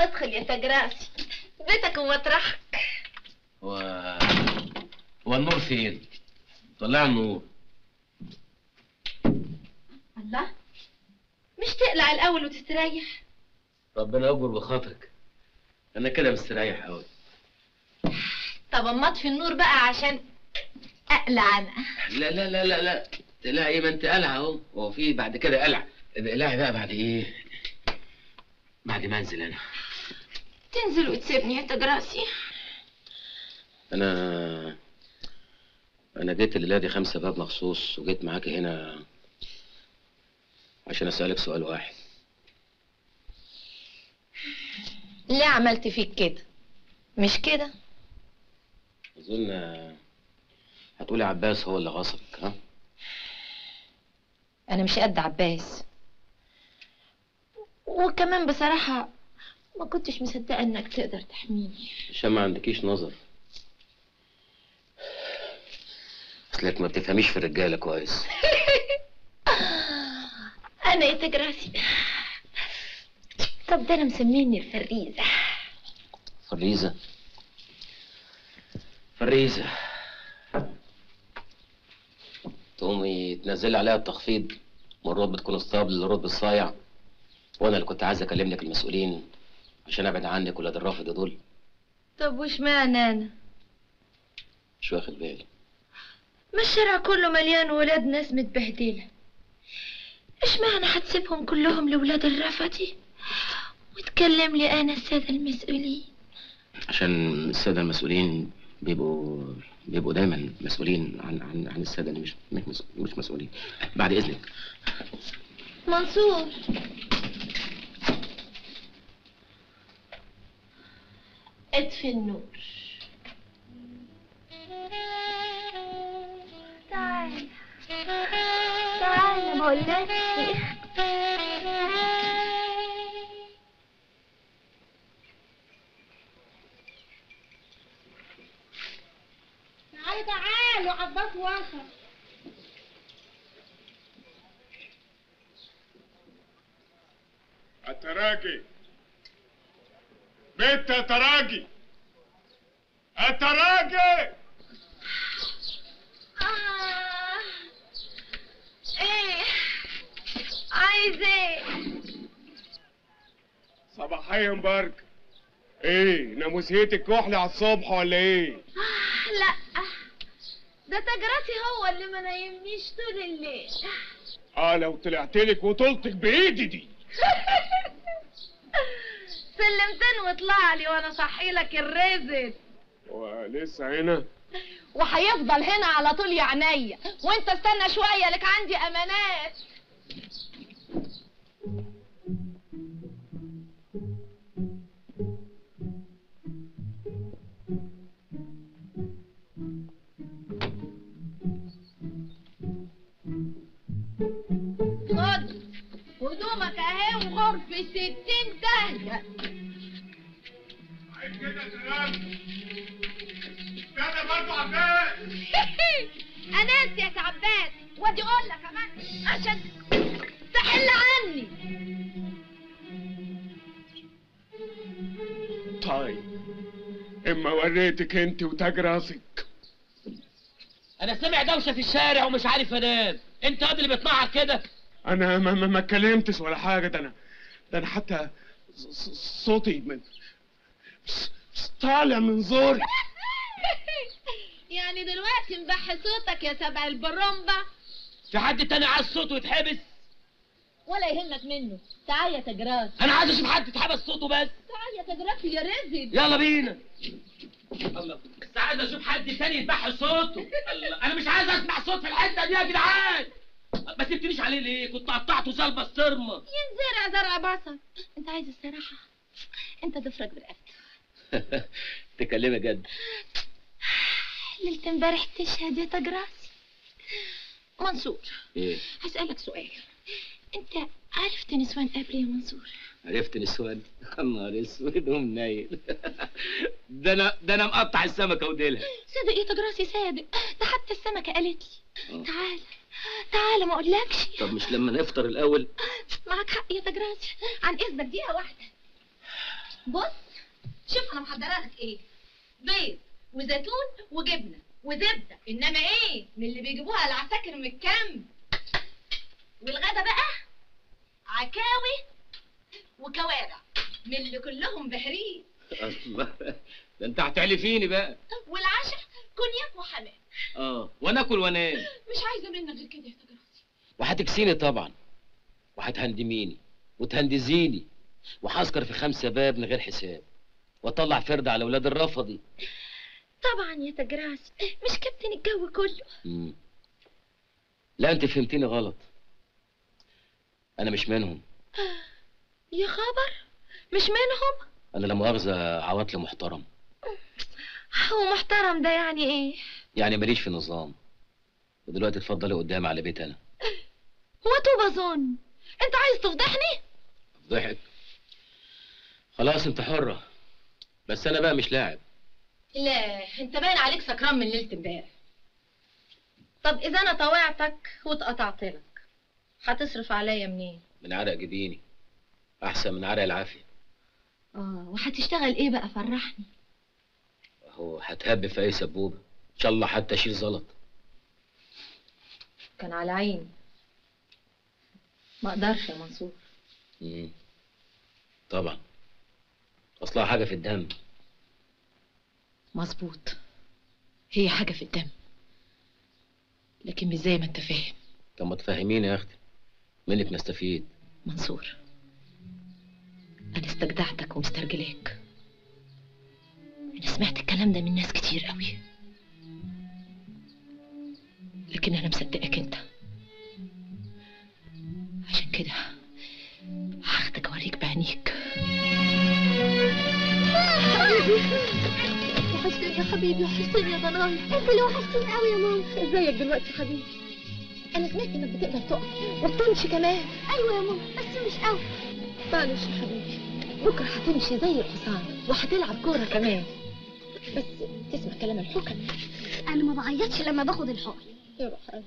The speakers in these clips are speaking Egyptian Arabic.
ادخل يا تجراسي بيتك ومطرحك هو هو النور فين؟ طلع النور الله مش تقلع الاول وتستريح ربنا يكبر بخاطرك انا كده مستريح قوي طب اما اطفي النور بقى عشان اقلع انا لا لا لا لا لا لا ايه ما انت قلع اهو هو في بعد كده قلع اقلعي بقى بعد ايه؟ بعد ما انزل انا تنزل وتسيبني يا تجراسي انا انا جيت الليله دي خمسة باب مخصوص وجيت معاكي هنا عشان اسالك سؤال واحد ليه عملت فيك كده مش كده اظن هتقولي عباس هو اللي غصبك ها انا مش قد عباس وكمان بصراحة ما كنتش مصدقة انك تقدر تحميني عشان ما عندكيش نظر اصلك ما بتفهميش في الرجاله كويس انا يا تجراسي طب ده انا مسميني الفريزة فريزه فريزه تقومي تنزلي عليها التخفيض من رتبة كونستابل لرتبة صايع وانا اللي كنت عايز اكلم لك المسؤولين عشان ابعد عنك ولاد الرافض دول طب وش معنى انا مش واخد بالي ما الشارع كله مليان ولاد ناس متبهدلة ايش معنى هتسيبهم كلهم لولاد الرفدي وتكلم لي انا السادة المسؤولين عشان السادة المسؤولين بيبقوا بيبقوا دايما مسؤولين عن عن عن السادة اللي مش مش مس- مش مسؤولين بعد اذنك منصور اطفي النور تعال تعال ما قلناش تعالوا تعالوا عباس وصل التراجي بيت يا تراجي التراجي آه. ايه عايز ايه صباحيا مبارك ايه ناموسيتك كحلي على الصبح ولا ايه آه، لا ده تجراتي هو اللي ما نايمنيش طول الليل اه لو طلعت لك وطلتك بايدي دي سلمتين واطلع لي وانا صحي لك الرزق ولسه هنا وهيفضل هنا على طول يا عينيا وانت استنى شويه لك عندي امانات خد هدومك اهي وغرف ستين دهجة عايز كده يا تراجي استنى برضه عباس اناس يا عباس وادي اقول لك كمان عشان تحل عني طيب اما وريتك انت وتاج راسك انا سامع دوشه في الشارع ومش عارف انام انت قد اللي بتنعك كده انا ما ما, ما اتكلمتش ولا حاجه ده انا ده انا حتى ص- ص- صوتي من ص- ص- طالع من زوري يعني دلوقتي مبحي صوتك يا سبع البرمبة في حد تاني عايز صوته يتحبس ولا يهمك منه تعال يا تجراس انا عايز اشوف حد يتحبس صوته بس تعال يا تجراس يا رزق يلا بينا الله بس عايز اشوف حد تاني يتبحي صوته الله انا مش عايز اسمع صوت في الحته دي يا جدعان ما سبتنيش عليه ليه كنت قطعته زي البسطرمه ينزرع زرع بصل انت عايز الصراحة انت ضفرك برقبتك تكلمي جد ليلة امبارح تشهد يا تجراس منصور ايه هسألك سؤال انت عرفت نسوان قبل يا منصور عرفت نسوان النهار اسود ومنيل ده انا ده انا مقطع السمكه وديلها صدق يا تجراسي صادق ده حتى السمكة قالت لي آه. تعال تعال ما اقولكش طب مش لما نفطر الاول معك حق يا تجراسي عن اذنك دقيقة واحدة بص شوف انا محضره لك ايه بيض وزيتون وجبنه وزبده انما ايه من اللي بيجيبوها العساكر من الكامب والغدا بقى عكاوي وكوارع من اللي كلهم بهريز الله ده انت هتعلفيني بقى والعشاء كونياك وحمام اه وانا اكل وانام مش عايزه منك غير كده يا تجراسي وهتكسيني طبعا وهتهندميني وتهندزيني وهسكر في خمسة باب من غير حساب واطلع فرد على ولاد الرفضي طبعا يا تجراسي مش كابتن الجو كله مم. لا انت فهمتني غلط انا مش منهم يا خبر مش منهم انا لا مؤاخذه عواطلي محترم هو محترم ده يعني ايه يعني ماليش في نظام ودلوقتي اتفضلي قدامي على بيت انا هو توب اظن انت عايز تفضحني ضحك خلاص انت حرة بس انا بقى مش لاعب لا انت باين عليك سكران من ليله امبارح طب اذا انا طوعتك واتقطعت لك هتصرف عليا منين من عرق جبيني احسن من عرق العافية اه وهتشتغل ايه بقى فرحني هو هتهب في اي سبوبة ان شاء الله حتى اشيل زلط كان على عيني ما اقدرش يا منصور مم. طبعا اصلها حاجة في الدم مظبوط هي حاجه في الدم لكن مش زي ما انت فاهم طب ما تفهميني يا اختي منك نستفيد منصور انا استجدعتك ومسترجلاك انا سمعت الكلام ده من ناس كتير قوي لكن انا مصدقك انت عشان كده هاخدك اوريك بعينيك وحشتني يا حبيبي وحشتني يا ضنايا انت اللي وحشتيني قوي يا ماما ازيك دلوقتي حبيبي انا سمعت انك بتقدر تقف وبتمشي كمان ايوه يا ماما بس مش قوي معلش يا حبيبي بكره هتمشي زي الحصان وهتلعب كوره كمان بس تسمع كلام الحكم انا ما بعيطش لما باخد الحقن يا روح قلبي.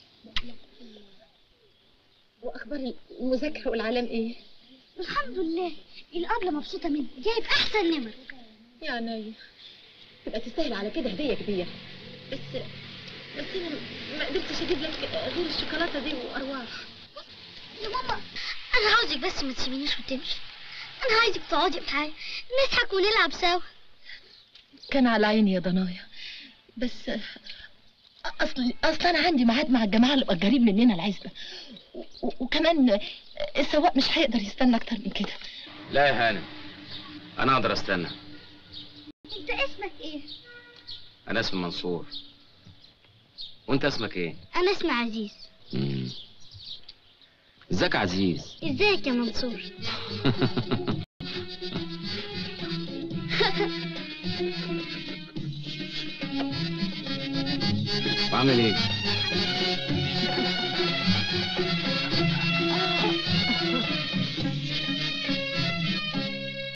واخبار المذاكره والعلام ايه الحمد لله الابله مبسوطه مني جايب احسن نمر يا عينيا تبقى تستاهل على كده هديه كبيره بس بس انا ما قدرتش اجيب لك غير الشوكولاته دي وارواح يا ماما انا عاوزك بس ما تسيبينيش وتمشي انا عايزك تقعدي معايا نضحك ونلعب سوا كان على عيني يا ضنايا بس اصل اصل انا عندي ميعاد مع الجماعه اللي مأجرين مننا العزبه و- و- وكمان السواق مش هيقدر يستنى اكتر من كده لا يا هانم انا اقدر استنى انت اسمك ايه انا اسمي منصور وانت اسمك ايه انا اسمي عزيز مم. ازيك يا عزيز ازيك يا منصور وعامل ايه